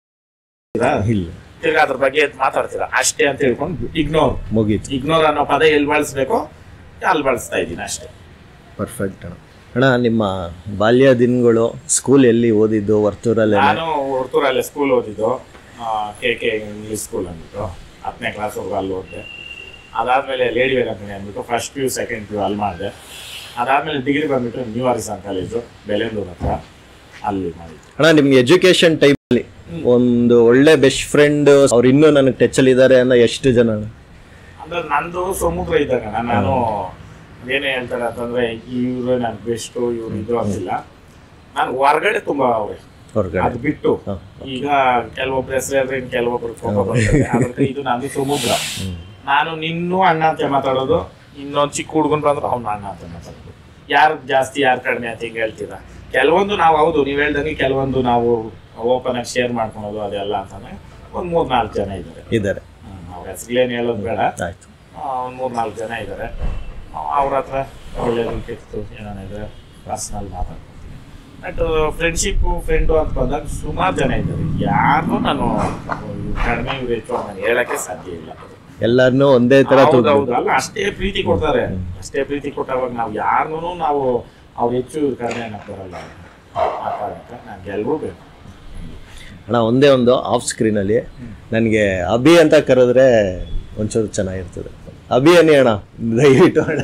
ಇಲ್ಲ ತಿರ್ಗಾ ಅದ್ರ ಬಗ್ಗೆ ಮಾತಾಡ್ತೀರಾ ಅಷ್ಟೇ ಅಂತ ಹೇಳ್ಕೊಂಡು ಇಗ್ನೋರ್ ಮುಗೀತು ಇಗ್ನೋರ್ ಅನ್ನೋ ಪದ ಎಲ್ಲಿ ಬಳಸ್ಬೇಕೋ ಅಲ್ಲಿ ಬಳಸ್ತಾ ಇದ್ದೀನಿ ಅಷ್ಟೇ ಪರ್ಫೆಕ್ಟ್ ಅಣ್ಣ ಅಣ್ಣ ನಿಮ್ಮ ಬಾಲ್ಯ ದಿನಗಳು ಸ್ಕೂಲ್ ಎಲ್ಲಿ ಓದಿದ್ದು ವರ್ತೂರಲ್ಲೇ ನಾನು ಹೊರ್ತೂರಲ್ಲೇ ಸ್ಕೂಲ್ ಓದಿದ್ದು ಕೆ ಕೆ ಇಂಗ್ಲೀಷ್ ಸ್ಕೂಲ್ ಅಂದ್ಬಿಟ್ಟು ಹತ್ತನೇ ಕ್ಲಾಸ್ವರೆಗೂ ಅಲ್ಲಿ ಓದಿದೆ ಅದಾದಮೇಲೆ ಲೇಡಿ ವೇಲಂಕಣಿ ಅಂದ್ಬಿಟ್ಟು first P U second P U ಅಲ್ಲಿ ಮಾಡಿದೆ ಅದಾದಮೇಲೆ ಡಿಗ್ರಿ ಬಂದ್ಬಿಟ್ಟು ನ್ಯೂ ಆರಿಸನ್ ಕಾಲೇಜು ಬೆಲೆಂದೂರು ಹತ್ರ ಅಲ್ಲಿ ಮಾಡಿದ್ದೆ ಅಣ್ಣ ನಿಮ್ಗೆ ಎಜುಕೇಶನ್ ಟೈಮಲ್ಲಿ ಒಂದು ಒಳ್ಳೆ ಬೆಸ್ಟ್ ಫ್ರೆಂಡ್ ಅವ್ರು ಇನ್ನೂ ನನಗೆ ಟಚಲ್ಲಿ ಇದ್ದಾರೆ ಅನ್ನೋ ಎಷ್ಟು ಜನ ಅಣ್ಣ ಅಂದ್ರೆ ನಂದು ಸಮುದ್ರ ಇದ್ದಾಗ ನಾನು ಏನೇ ಹೇಳ್ತಾರೆ ಅಂತಂದ್ರೆ ಇವ್ರು ನನ್ ಬೆಸ್ಟು ಇವ್ರು ಇದು ಅಂತಿಲ್ಲ ನಾನು ಹೊರಗಡೆ ತುಂಬಾ ಅವ್ರೆ ಹೊರಗಡೆ ಅದು ಬಿಟ್ಟು ಈಗ ಕೆಲವೊಬ್ರು ಹೆಸರು ಹೇಳಿದ್ರೆ ಇನ್ನು ಕೆಲವೊಬ್ರು ಕೋಪ ಬರ್ತದೆ ಅದಕ್ಕೆ ಇದು ನಂದು ಸಮುದ್ರ ನಾನು ನಿನ್ನೂ ಅಣ್ಣ ಅಂತ ಮಾತಾಡೋದು ಇನ್ನೊಂದ್ ಚಿಕ್ಕ ಹುಡುಗನ್ ಬಂದ್ರೆ ಅವ್ನು ಅಣ್ಣ ಅಂತ ಮಾತಾಡೋದು ಯಾರು ಜಾಸ್ತಿ ಯಾರು ಕಡಿಮೆ ಅಂತ ಹಿಂಗೆ ಹೇಳ್ತೀರಾ ಕೆಲವೊಂದು ನಾವು ಹೌದು ನೀವು ಹೇಳ್ದಂಗೆ ಕೆಲವೊಂದು ನಾವು ಓಪನ್ ಆಗಿ ಶೇರ್ ಮಾಡ್ಕೊಳೋದು ಅದೆಲ್ಲ ಅಂತಾನೆ ಒಂದ್ ಮೂರ್ ನಾಲ್ಕು ಜನ ಇದ್ದಾರೆ ಇದ್ದಾರೆ ಅವ್ರ ಹೆಸರುಗಳೇನು ಹೇಳೋದು ಬೇಡ ಆಯ್ತು ಒಂದು ಮೂರು ನಾಲ್ಕು ಜನ ಇದ್ದಾರೆ ಅವ್ರ ಹತ್ರ ಒಳ್ಳೇದು ಕೆಟ್ಟು ಏನೇನಿದೆ ಪರ್ಸ್ನಲ್ ಮಾತಾಡ್ಕೊತೀನಿ ಬಟ್ ಫ್ರೆಂಡ್ಶಿಪ್ಪು ಫ್ರೆಂಡು ಅಂತ ಬಂದಾಗ ಸುಮಾರು ಜನ ಇದ್ದಾರೆ ಯಾರು ನಾನು ಕಡಿಮೆ ಇವ್ರು ಹೆಚ್ಚು ಅಂತ ನಾನು ಹೇಳಕ್ಕೆ ಸಾಧ್ಯ ಇಲ್ಲ ಎಲ್ಲಾರನ್ನೂ ಒಂದೇ ತರ ಹೌದು ತೂಗ ಹೌದು ಅಲ್ಲ ಅಷ್ಟೇ ಪ್ರೀತಿ ಕೊಡ್ತಾರೆ ಅಷ್ಟೇ ಪ್ರೀತಿ ಕೊಟ್ಟಾಗ ನಾವು ಯಾರನ್ನೂ ನಾವು ಅವ್ರು ಹೆಚ್ಚು ಇವ್ರು ಕಡಿಮೆ ಅನ್ನಕ್ಕೆ ಬರಲ್ಲ ಆ ಕಾರಣಕ್ಕೆ ನನಗೆ ಎಲ್ಲರೂ ಬೇಕು ಅಣ್ಣ ಒಂದೇ ಒಂದು ಆಫ್ ಸ್ಕ್ರೀನಲ್ಲಿ ನನಗೆ ಅಭಿ ಅಂತ ಕರೆದ್ರೆ ಒಂಚೂರು ಚೆನ್ನಾಗಿರ್ತದೆ ಅಭಿ ಅನ್ನಿ ಅಣ್ಣ ದಯವಿಟ್ಟು ಅಣ್ಣ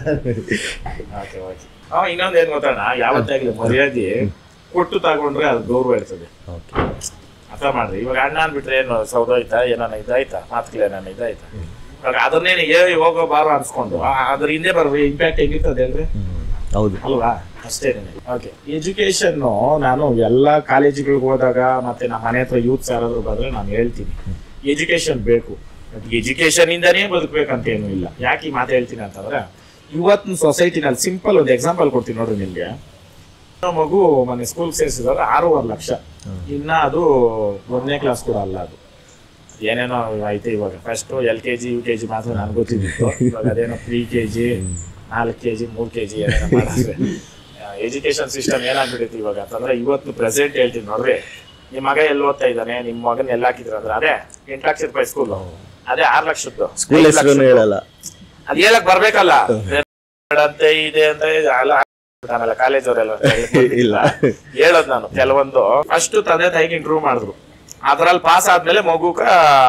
ಓಕೆ ಓಕೆ ಹಾಂ ಇನ್ನೊಂದು ಏನು ಗೊತ್ತಣ್ಣ ಯಾವತ್ತಾಗಲಿ ಮರ್ಯಾದೆ ಕೊಟ್ಟು ತಗೊಂಡ್ರೆ ಅದು ಗೌರವ ಇರ್ತದೆ ಓಕೆ ಅರ್ಥ ಮಾಡ್ರಿ ಇವಾಗ ಅಣ್ಣ ಅಂದ್ಬಿಟ್ರೆ ಏನು ಸೌದೋಯ್ತಾ ಏನಾನ ಇದಾಯ್ತಾ ಮಾತುಗಳು ಏನಾನ ಇದಾಯ್ತಾ ಇವಾಗ ಅದನ್ನೇನು ಏ ಹೋಗೋ ಬಾರೋ ಅನ್ಸ್ಕೊಂಡು ಆ- ಅದ್ರ ಹಿಂದೆ ಬರೋ ಇಂಪ್ಯಾಕ್ಟ್ ಹೆಂಗಿರ್ತದೆ ಅಂದ್ರೆ ಹೌದು ಅಲ್ವಾ ಅಷ್ಟೇ ಓಕೆ ಎಜುಕೇಶನ್ ನಾನು ಎಲ್ಲ ಕಾಲೇಜುಗಳಿಗೆ ಹೋದಾಗ ಮತ್ತೆ ನಮ್ಮ ಮನೆ ಹತ್ರ ಯೂತ್ಸ್ ಯಾರಾದ್ರೂ ಬಂದ್ರೆ ನಾನು ಹೇಳ್ತೀನಿ ಎಜುಕೇಶನ್ ಬೇಕು ಎಜುಕೇಶನ್ ಇಂದಾನೇ ಬದುಕಬೇಕಂತ ಏನೂ ಇಲ್ಲ ಯಾಕೆ ಈ ಮಾತು ಹೇಳ್ತೀನಿ ಅಂತಂದ್ರೆ ಇವತ್ತಿನ ಸೊಸೈಟಿನಲ್ಲಿ ಸಿಂಪಲ್ ಒಂದು ಎಕ್ಸಾಂಪಲ್ ಕೊಡ್ತೀನಿ ನೋಡ್ರಿ ನಿಮ್ಗೆ ನಮ್ಮ ಮಗು ಮೊನ್ನೆ ಸ್ಕೂಲ್ ಸೇರಿಸಿದಾಗ ಆರೂವರೆ ಲಕ್ಷ ಇನ್ನ ಅದು ಒಂದನೇ ಕ್ಲಾಸ್ ಕೂಡ ಅಲ್ಲ ಅದು ಏನೇನೋ ಐತೆ ಇವಾಗ first L K G U K G ಮಾತ್ರ ನನ್ಗೆ ಗೊತ್ತಿದ್ದಿತ್ತು ಇವಾಗ ಅದೇನೋ ತ್ರೀ ಕೆ ಜಿ ನಾಲ್ಕು ಕೆ ಜಿ ಮೂರು ಕೆ ಜಿ ಏನೇನೋ ಮಾಡಿದ್ರೆ ಎಜುಕೇಶನ್ ಸಿಸ್ಟಮ್ ಏನಾಗ್ಬಿಟ್ಟೈತಿ ಇವಾಗ ಅಂತಂದ್ರೆ ಇವತ್ತು ಪ್ರೆಸೆಂಟ್ ಹೇಳ್ತೀನಿ ನೋಡ್ರಿ ನಿಮ್ಮ ಮಗ ಎಲ್ಲಿ ಓದ್ತಾ ಇದ್ದಾನೆ ನಿಮ್ಮ ಮಗನ ಎಲ್ಲ ಹಾಕಿದ್ರ ಅಂದ್ರೆ ಅದೇ ಎಂಟು ಲಕ್ಷ ರೂಪಾಯಿ ಸ್ಕೂಲ್ ಅದೇ ಆರು ಲಕ್ಷದ್ದು ಸ್ಕೂಲ್ ಐದು ಹೆಸರು ಲಕ್ಷದ್ದು. ಹೇಳಲ್ಲ ಅದ್ ಹೇಳಕ್ ಬರ್ಬೇಕಲ್ಲ ಅಂತೆ ಇದೆ ಅಂತ ಅಲ್ಲ ಆಮೇಲೆ ಕಾಲೇಜ್ ಅವರೆಲ್ಲ ಇಲ್ಲ. ಹೇಳೋದ್ ನಾನು ಕೆಲವೊಂದು ಫಸ್ಟ್ ತಂದೆ ತಾಯಿಗೆ ಇಂಟರ್ವ್ಯೂ ಮಾಡಿದ್ರು ಅದ್ರಲ್ಲಿ ಪಾಸ್ ಆದ್ಮೇಲೆ ಮಗುಕ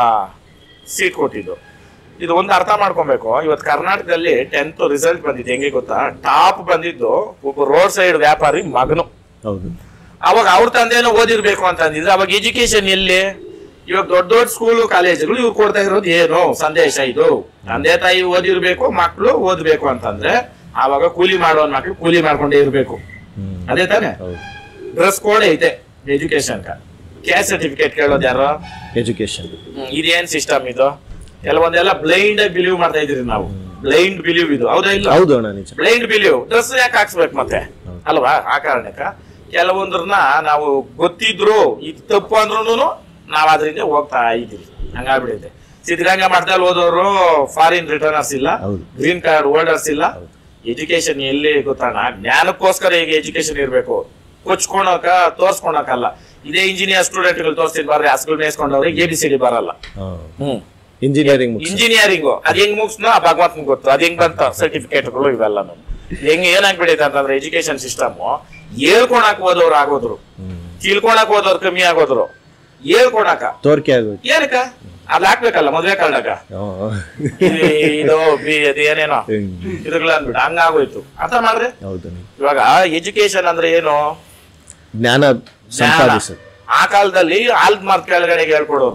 ಸೀಟ್ ಕೊಟ್ಟಿದ್ದು ಇದು ಒಂದು ಅರ್ಥ ಮಾಡ್ಕೊಬೇಕು ಇವತ್ತು ಕರ್ನಾಟಕದಲ್ಲಿ ಟೆಂತ್ ರಿಸಲ್ಟ್ ಬಂದಿದ್ದು ಹೆಂಗೆ ಗೊತ್ತಾ ಟಾಪ್ ಬಂದಿದ್ದು ಒಬ್ಬ ರೋಡ್ ಸೈಡ್ ವ್ಯಾಪಾರಿ ಮಗನು ಹೌದು ಅವಾಗ ಅವ್ರ ತಂದೆನೂ ಓದಿರ್ಬೇಕು ಅಂತ ಅಂದಿದ್ರೆ ಅವಾಗ ಎಜುಕೇಶನ್ ಎಲ್ಲಿ ಇವಾಗ ದೊಡ್ಡ ದೊಡ್ಡ ಸ್ಕೂಲು ಕಾಲೇಜುಗಳು ಇವ್ರು ಕೊಡ್ತಾ ಇರೋದು ಏನು ಸಂದೇಶ ಇದು ತಂದೆ ತಾಯಿ ಓದಿರ್ಬೇಕು ಮಕ್ಕಳು ಓದ್ಬೇಕು ಅಂತಂದ್ರೆ ಆವಾಗ ಕೂಲಿ ಮಾಡೋ ಮಕ್ಳು ಕೂಲಿ ಮಾಡ್ಕೊಂಡೇ ಇರ್ಬೇಕು ಅದೇ ತಾನೆ ಹೌದು ಡ್ರೆಸ್ ಕೋಡ್ ಐತೆ ಎಜುಕೇಶನ್ ಕ್ಯಾಸ್ಟ್ ಸರ್ಟಿಫಿಕೇಟ್ ಕೇಳೋದು ಯಾರು ಎಜುಕೇಶನ್ ಹ್ಮ್, ಇದೇನ್ ಸಿಸ್ಟಮ್ ಇದು ಕೆಲವೊಂದೆಲ್ಲ ಬ್ಲೈಂಡ್ ಆಗಿ ಬಿಲೀವ್ ಮಾಡ್ತಾ ಇದೀರಿ ನಾವು ಬ್ಲೈಂಡ್ ಬಿಲೀವ್ ಇದು ಹೌದಾ ಇಲ್ಲ ಹೌದು ಅಣ್ಣ ನಿಜ ಬ್ಲೈಂಡ್ ಬಿಲೀವ್ ಡ್ರೆಸ್ ಯಾಕೆ ಹಾಕ್ಸ್ಬೇಕು ಮತ್ತೆ ಅಲ್ವಾ ಆ ಕಾರಣಕ್ಕ ಕೆಲವೊಂದ್ರನ್ನ ನಾವು ಗೊತ್ತಿದ್ರು ಇದು ತಪ್ಪು ಅಂದ್ರೂ ನಾವ್ ಅದರಿಂದ ಹೋಗ್ತಾ ಇದ್ದೀವಿ ಹಂಗಾಗ್ಬಿಟ್ಟಿದೆ ಸಿದ್ಧಗಂಗಾ ಮಠದಲ್ಲಿ ಓದೋರು ಫಾರಿನ್ ರಿಟರ್ನರ್ಸ್ ಇಲ್ಲ ಹೌದು. ಗ್ರೀನ್ ಕಾರ್ಡ್ ಹೋಲ್ಡರ್ಸ್ ಇಲ್ಲ ಎಜುಕೇಶನ್ ಎಲ್ಲಿ ಗೊತ್ತಾಣ ಜ್ಞಾನಕ್ಕೋಸ್ಕರ ಈಗ ಎಜುಕೇಶನ್ ಇರ್ಬೇಕು ಕೊಚ್ಕೊಳಕ ತೋರ್ಸ್ಕೊಳಕಲ್ಲ ಇದೇ ಇಂಜಿನಿಯರ್ ಸ್ಟೂಡೆಂಟ್ಗಳು ತೋರಿಸ್ತೀನಿ ಬರ್ರಿ ಹಸ್ಗಳು ಮೇಯಿಸ್ಕೊಂಡವ್ರಿಗೆ ಎ ಬಿ ಸಿ ಡಿ ಬರಲ್ಲ ಹ್ಮ್ ಇಂಜಿನಿಯರಿಂಗ್ ಮುಗಿಸಿ ಇಂಜಿನಿಯರಿಂಗ್ ಅದ್ ಹೆಂಗ್ ಮುಗಿಸ್ನೋ ಆ ಭಗವಂತನ್ ಗೊತ್ತು ಅದ್ ಹೆಂಗ್ ಬಂತ ಸರ್ಟಿಫಿಕೇಟ್ಗಳು ಇವೆಲ್ಲ ಹೆಂಗ್ ಏನಾಗ್ಬಿಡೈತೆ ಅಂತಂದ್ರೆ ಎಜುಕೇಶನ್ ಸಿಸ್ಟಮ್ ಹೇಳ್ಕೊಳಕ್ ಹೋದವ್ರು ಆಗೋದ್ರು ತಿಳ್ಕೊಳಕ್ ಹೋದವ್ರು ಕಮ್ಮಿ ಆಗೋದ್ರು ಹೇಳ್ಕೊಳಕ ತೋರ್ಕೆ ಆಗೋಯ್ತು ಏನಕ್ಕ ಅದ್ ಹಾಕ್ಬೇಕಲ್ಲ ಮದ್ವೆ ಕಾಲ್ದಾಗ ಹ್ಮ್. ಇದು ಬಿ ಅದು ಏನೇನೋ ಹ್ಮ್. ಇದ್ರಗಳ ಅಂದ್ಬಿಟ್ಟು ಹಂಗಾಗೋಯ್ತು ಅರ್ಥ ಮಾಡ್ರಿ ಹೌದು ನಿಜ. ಇವಾಗ ಎಜುಕೇಶನ್ ಅಂದ್ರೆ ಏನು ಜ್ಞಾನ ಸಂಪಾದಿಸೋದು ಆ ಕಾಲದಲ್ಲಿ ಆಲ್ದ ಮರದ ಕೆಳಗಡೆ ಹೇಳ್ಕೊಡೋರು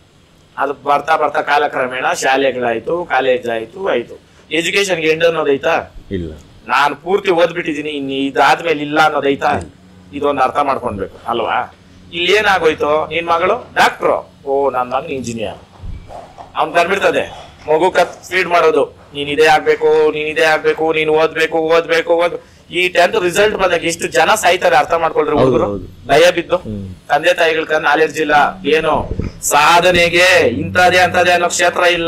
ಅದು ಬರ್ತಾ ಬರ್ತಾ ಕಾಲಕ್ರಮೇಣ ಶಾಲೆಗಳಾಯ್ತು ಕಾಲೇಜ್ ಆಯ್ತು ಆಯ್ತು ಎಜುಕೇಶನ್ಗೆ ಎಂಡ್ ಅನ್ನೋದೈತಾ ಇಲ್ಲ ನಾನು ಪೂರ್ತಿ ಓದ್ಬಿಟ್ಟಿದೀನಿ ಇನ್ನು ಇದಾದ್ಮೇಲೆ ಇಲ್ಲ ಅನ್ನೋದೈತಾ ಇದೊಂದು ಅರ್ಥ ಮಾಡ್ಕೊಳ್ಬೇಕು ಅಲ್ವಾ ಇಲ್ಲಿ ಏನಾಗೋಯ್ತು ನಿನ್ ಮಗಳು ಡಾಕ್ಟ್ರು ಓ ನನ್ನ ಮಗನ ಇಂಜಿನಿಯರ್ ಅವ್ನ್ ಬಂದ್ಬಿಡ್ತದೆ ಮಗು ಕತ್ ಫೀಡ್ ಮಾಡೋದು ನೀನ್ ಇದೇ ಆಗ್ಬೇಕು ನೀನ್ ಇದೇ ಆಗ್ಬೇಕು ನೀನ್ ಓದ್ಬೇಕು ಓದ್ಬೇಕು ಓದ್ ಈ ಟೆಂತ್ ರಿಸಲ್ಟ್ ಬಂದಾಗ ಎಷ್ಟು ಜನ ಸಾಯ್ತಾರೆ ಅರ್ಥ ಮಾಡ್ಕೊಳ್ರಿ ಹೌದು, ಹುಡುಗರು ಹೌದು. ಭಯ ಬಿದ್ದು ತಂದೆ ತಾಯಿಗಳ ನಾಲೆಡ್ಜ್ ಇಲ್ಲ ಏನು ಸಾಧನೆಗೆ ಇಂಥದೇ ಅಂತದೇ ಅನ್ನೋ ಕ್ಷೇತ್ರ ಇಲ್ಲ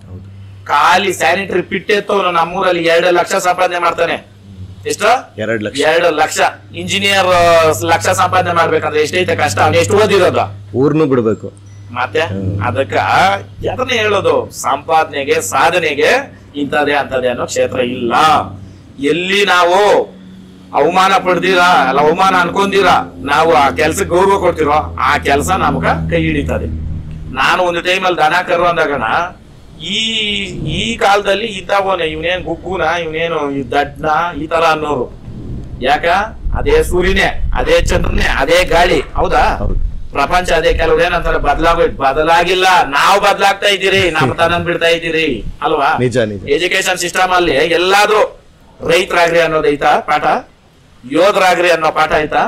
ಖಾಲಿ ಸ್ಯಾನಿಟರಿ ಪಿಟ್ ಎತ್ತವನು ನಮ್ಮೂರಲ್ಲಿ ಎರಡು ಲಕ್ಷ ಸಂಪಾದನೆ ಮಾಡ್ತಾನೆ ಎಷ್ಟು ಎರಡ್ ಲಕ್ಷ ಎರಡು ಲಕ್ಷ ಇಂಜಿನಿಯರ್ ಲಕ್ಷ ಸಂಪಾದನೆ ಮಾಡ್ಬೇಕಂದ್ರೆ ಎಷ್ಟೈತೆ ಕಷ್ಟ ಅವ್ನು ಎಷ್ಟು ಓದಿರೋದು ಊರ್ನು ಬಿಡ್ಬೇಕು ಮತ್ತೆ ಅದಕ್ಕ ಅದನ್ನೇ ಹೇಳೋದು ಸಂಪಾದನೆಗೆ ಸಾಧನೆಗೆ ಇಂಥದೇ ಅಂತದೇ ಅನ್ನೋ ಕ್ಷೇತ್ರ ಇಲ್ಲ ಎಲ್ಲಿ ನಾವು ಅವಮಾನ ಪಡ್ದಿರಾ ಅಲ್ಲ ಅವಮಾನ ಅನ್ಕೊಂದಿರಾ ನಾವು ಆ ಕೆಲ್ಸಕ್ಕೆ ಗೌರವ ಕೊಡ್ತಿರೋ ಆ ಕೆಲಸ ನಮ್ಗ ಕೈ ಹಿಡಿತದೆ ನಾನು ಒಂದು ಟೈಮಲ್ಲಿ ದನ ಕರು ಅಂದಾಗಣ ಈ ಈ ಕಾಲದಲ್ಲಿ ಇದ್ದಾವನೆ ಇವನೇನ್ ಗುಗ್ಗುನ ಇವನೇನು ಈ ದಡ್ನ ಈ ತರ ಅನ್ನೋರು ಯಾಕ ಅದೇ ಸೂರ್ಯನೇ ಅದೇ ಚಂದ್ರನೇ ಅದೇ ಗಾಳಿ ಹೌದಾ ಹೌದು. ಪ್ರಪಂಚ ಅದೇ ಕೆಲವ್ರು ಏನಂತಾರೆ ಬದಲಾಗೋಯ್ತು ಬದಲಾಗಿಲ್ಲ ನಾವು ಬದಲಾಗ್ತಾ ಇದ್ದೀರಿ ನಮ್ಮ ತನನ್ ಬಿಡ್ತಾ ಇದ್ದೀರಿ ಅಲ್ವಾ ನಿಜ, ನಿಜ. ಎಜುಕೇಶನ್ ಸಿಸ್ಟಮ್ ಅಲ್ಲಿ ಎಲ್ಲಾದ್ರೂ ರೈತರಾಗ್ರಿ ಅನ್ನೋದೈತಾ ಪಾಠ ಯೋಧರಾಗ್ರಿ ಅನ್ನೋ ಪಾಠ ಐತಾ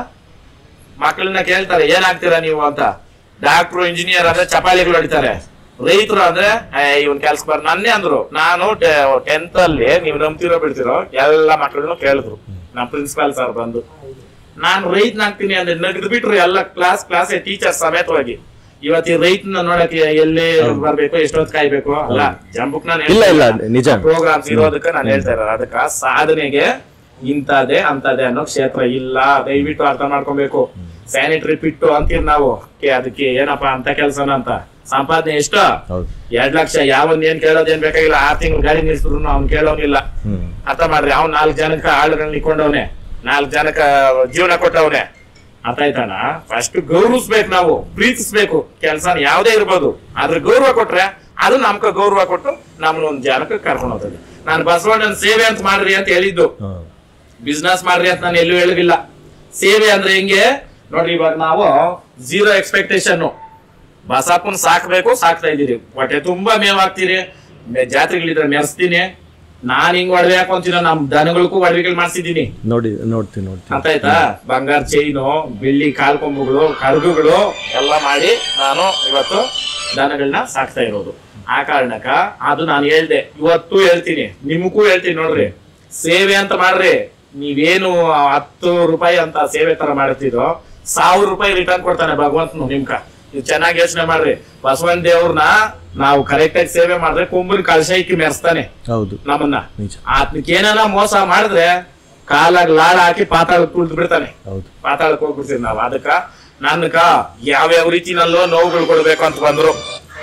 ಮಕ್ಕಳನ್ನ ಕೇಳ್ತಾರೆ ಏನಾಗ್ತೀರಾ ನೀವು ಅಂತ ಡಾಕ್ಟ್ರು ಇಂಜಿನಿಯರ್ ಅಂದ್ರೆ ಚಪಾಳಿಗಳು ಹೊಡಿತಾರೆ ರೈತರು ಅಂದ್ರೆ ಇವನ್ ಕೆಲ್ಸ ಬರ್ ನನ್ನೇ ಅಂದ್ರು ನಾನು ಟೆಂತ್ ಅಲ್ಲಿ ನೀವು ನಂಬ್ತಿರೋ ಬಿಡ್ತಿರೋ ಎಲ್ಲ ಮಕ್ಕಳನ್ನು ಕೇಳಿದ್ರು ನಮ್ ಪ್ರಿನ್ಸಿಪಾಲ್ ಸರ್ ಬಂದು ನಾನು ರೈತನಾಗ್ತೀನಿ ಅಂದ್ರೆ ನಗದು ಬಿಟ್ರು ಎಲ್ಲ ಕ್ಲಾಸ್ ಕ್ಲಾಸ್ ಟೀಚರ್ ಸಮೇತವಾಗಿ ಇವತ್ತು ಈ ರೈತನ ನೋಡಕ್ಕೆ ಎಲ್ಲಿ ಬರ್ಬೇಕು ಎಷ್ಟೊತ್ತು ಕಾಯ್ಬೇಕು ಅಲ್ಲ ಜಂಬುಕ್ ನಾನು ಇಲ್ಲ, ಇಲ್ಲ, ನಿಜ. ಪ್ರೋಗ್ರಾಮ್ಸ್ ಇರೋದಕ್ಕೆ ನಾನು ಹೇಳ್ತಾ ಇರೋದು ಅದಕ್ಕ ಸಾಧನೆಗೆ ಇಂತದೇ ಅಂತದೇ ಅನ್ನೋ ಕ್ಷೇತ್ರ ಇಲ್ಲ ದಯವಿಟ್ಟು ಅರ್ಥ ಮಾಡ್ಕೊಬೇಕು ಸ್ಯಾನಿಟರಿ ಪಿಟ್ಟು ಅಂತೀವಿ ನಾವು ಕೆ ಅದಕ್ಕೆ ಏನಪ್ಪಾ ಅಂತ ಕೆಲ್ಸನ ಅಂತ ಸಂಪಾದನೆ ಎಷ್ಟು ಹೌದು ಎರಡ್ ಲಕ್ಷ ಯಾವನ್ ಏನ್ ಕೇಳೋದೇನ್ ಬೇಕಾಗಿಲ್ಲ ಆರ್ ತಿಂಗಳು ಗಾಡಿ ನಿಲ್ಸಿದ್ರು ಅವ್ನ್ ಕೇಳೋನಿಲ್ಲ ಹ್ಮ್ ಅರ್ಥ ಮಾಡ್ರಿ ಅವ್ನ್ ನಾಲ್ಕು ಜನಕ್ಕ ಆಳುಗಳನ್ನ ಇಟ್ಕೊಂಡವನೆ ನಾಲ್ಕು ಜನಕ್ಕ ಜೀವನ ಕೊಟ್ಟವನೆ ಅರ್ಥ ಆಯ್ತಾನ ಫಸ್ಟ್ ಗೌರವಿಸ್ಬೇಕು ನಾವು ಪ್ರೀತಿಸ್ಬೇಕು ಕೆಲ್ಸನ ಯಾವ್ದೇ ಇರ್ಬೋದು ಅದ್ರ ಗೌರವ ಕೊಟ್ರೆ ಅದು ನಮ್ಕ ಗೌರವ ಕೊಟ್ಟು ನಮ್ಮನ್ನ ಒಂದ್ ಜನಕ್ಕೆ ಕರ್ಕೊಂಡು ಹೋಗ್ತದೆ ನಾನು ಬಸವಣ್ಣನ ಸೇವೆ ಅಂತ ಮಾಡ್ರಿ ಅಂತ ಹೇಳಿದ್ದು ಹಾ. ಬಿಸ್ನೆಸ್ ಮಾಡ್ರಿ ಅಂತ ನಾನು ಎಲ್ಲೂ ಹೇಳಿಲ್ಲ ಸೇವೆ ಅಂದ್ರೆ ಹೆಂಗೆ ನೋಡ್ರಿ ಇವಾಗ ನಾವು ಝೀರೋ ಎಕ್ಸ್ಪೆಕ್ಟೇಷನ್ ಬಸಪ್ಪನ್ ಸಾಕ್ಬೇಕು ಸಾಕ್ತಾ ಇದೀರಿ ಹೊಟ್ಟೆ ತುಂಬಾ ಮೇವ್ ಹಾಕ್ತೀರಿ ಮೆ- ಜಾತ್ರೆಗಳಿದ್ರೆ ಮೆರೆಸ್ತೀನಿ ನಾನ್ ಹಿಂಗ್ ಒಡವೆ ಹಾಕೊಂತೀನ ನಮ್ ದನಗಳಿಗೂ ಒಡವೆಗಳು ಮಾಡ್ಸಿದೀನಿ ನೋಡಿ ನೋಡ್ತೀನಿ ನೋಡ್ತೀನಿ ಅಂತ ಆಯ್ತಾ ಬಂಗಾರ ಚೈನು ಬೆಳ್ಳಿ ಕಾಲ್ಕೊಂಬುಗಳು ಕರ್ಗುಗಳು ಎಲ್ಲ ಮಾಡಿ ನಾನು ಇವತ್ತು ದನಗಳನ್ನ ಸಾಕ್ತಾ ಇರೋದು ಆ ಕಾರಣಕ್ಕ ಅದು ನಾನು ಹೇಳ್ದೆ ಇವತ್ತು ಹೇಳ್ತೀನಿ ನಿಮಗೂ ಹೇಳ್ತೀನಿ ನೋಡ್ರಿ ಸೇವೆ ಅಂತ ಮಾಡ್ರಿ ನೀವೇನು ಹತ್ತು ರೂಪಾಯಿ ಅಂತ ಸೇವೆ ತರ ಮಾಡ್ತಿದ್ರೋ ಸಾವಿರ ರೂಪಾಯಿ ರಿಟರ್ನ್ ಕೊಡ್ತಾನೆ ಭಗವಂತನು ನಿಮ್ಕ ನೀವು ಚೆನ್ನಾಗಿ ಯೋಚನೆ ಮಾಡ್ರಿ ಬಸವನ್ ದೇವ್ರನ್ನ ನಾವು ಕರೆಕ್ಟ್ ಆಗಿ ಸೇವೆ ಮಾಡಿದ್ರೆ ಕುಂಬನ್ ಕಳಶ ಇಕ್ಕಿ ಮೆರೆಸ್ತಾನೆ ಹೌದು ನಮ್ಮನ್ನ ನಿಜ. ಆತ್ಮಕ್ಕೆ ಏನಾನ ಮೋಸ ಮಾಡಿದ್ರೆ ಕಾಲಾಗ ಲಾಳ ಹಾಕಿ ಪಾತಾಳಕ್ಕೆ ತುಳಿದು ಬಿಡ್ತಾನೆ ಹೌದು ಪಾತಾಳಕ್ಕೆ ಹೋಗ್ಬಿಡ್ತೀವಿ ನಾವು ಅದಕ್ಕ ನನ್ಕ ಯಾವ್ಯಾವ ರೀತಿನಲ್ಲೋ ನೋವುಗಳು ಕೊಡ್ಬೇಕು ಅಂತ ಬಂದ್ರು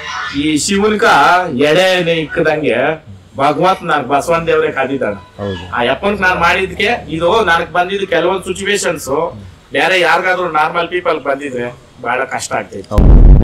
ಈ ಶಿವನ್ಕ ಎಡೆ ಇಕ್ಕದಂಗೆ ಭಗವಂತ ನಾನ್ ಬಸವನ್ ದೇವ್ರೆ ಕಾದಿದ್ದಾನ ಹೌದು ಆ ಯಪ್ಪನ್ಕ್ ನಾನ್ ಮಾಡಿದ್ಕೆ ಇದು ನನಗ್ ಬಂದಿದ್ದು ಕೆಲವೊಂದು ಸಿಚುವೇಶನ್ಸ್ ಬೇರೆ ಯಾರಿಗಾದ್ರೂ ನಾರ್ಮಲ್ ಪೀಪಲ್ ಬಂದಿದ್ರೆ ಬಹಳ ಕಷ್ಟ ಆಗ್ತೈತಿ ಹೌದು